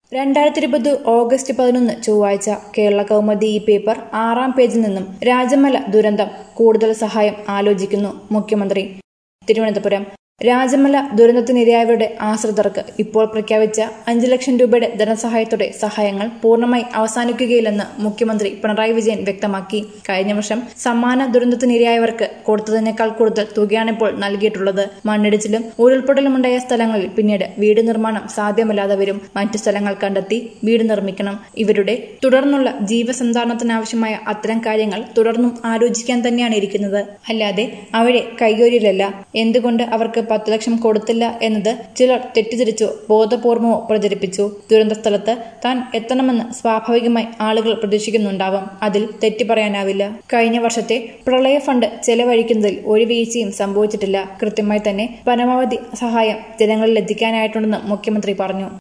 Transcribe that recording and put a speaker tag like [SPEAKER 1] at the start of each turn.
[SPEAKER 1] രണ്ടായിരത്തി ഇരുപത് ഓഗസ്റ്റ് പതിനൊന്ന് ചൊവ്വാഴ്ച കേരള കൗമുദി ഈ പേപ്പർ ആറാം പേജിൽ നിന്നും രാജമല ദുരന്തം കൂടുതൽ സഹായം ആലോചിക്കുന്നു മുഖ്യമന്ത്രി തിരുവനന്തപുരം രാജമല ദുരന്തത്തിനിരയായവരുടെ ആശ്രിതർക്ക് ഇപ്പോൾ പ്രഖ്യാപിച്ച അഞ്ചു ലക്ഷം രൂപയുടെ ധനസഹായത്തോടെ സഹായങ്ങൾ പൂർണ്ണമായി അവസാനിക്കുകയില്ലെന്ന് മുഖ്യമന്ത്രി പിണറായി വിജയൻ വ്യക്തമാക്കി കഴിഞ്ഞ വർഷം സമ്മാന ദുരന്തത്തിനിരയായവർക്ക് കൊടുത്തതിനേക്കാൾ കൂടുതൽ തുകയാണിപ്പോൾ നൽകിയിട്ടുള്ളത് മണ്ണിടിച്ചിലും ഉരുൾപൊട്ടലുമുണ്ടായ സ്ഥലങ്ങളിൽ പിന്നീട് വീട് നിർമ്മാണം സാധ്യമല്ലാതെ വരും മറ്റു സ്ഥലങ്ങൾ കണ്ടെത്തി വീട് നിർമ്മിക്കണം ഇവരുടെ തുടർന്നുള്ള ജീവസന്ധാരണത്തിനാവശ്യമായ അത്തരം കാര്യങ്ങൾ തുടർന്നും ആലോചിക്കാൻ തന്നെയാണ് ഇരിക്കുന്നത് അല്ലാതെ അവരെ കൈയൊഴിയിലല്ല എന്തുകൊണ്ട് അവർക്ക് പത്ത് ലക്ഷം കൊടുത്തില്ല എന്നത് ചിലർ തെറ്റിദ്ധരിച്ചോ ബോധപൂർവമോ പ്രചരിപ്പിച്ചു ദുരന്ത സ്ഥലത്ത് താൻ എത്തണമെന്ന് സ്വാഭാവികമായി ആളുകൾ പ്രതീക്ഷിക്കുന്നുണ്ടാവും അതിൽ തെറ്റി പറയാനാവില്ല കഴിഞ്ഞ വർഷത്തെ പ്രളയ ഫണ്ട് ചെലവഴിക്കുന്നതിൽ ഒരു വീഴ്ചയും സംഭവിച്ചിട്ടില്ല കൃത്യമായി തന്നെ പരമാവധി സഹായം ജനങ്ങളിൽ എത്തിക്കാനായിട്ടുണ്ടെന്ന് മുഖ്യമന്ത്രി പറഞ്ഞു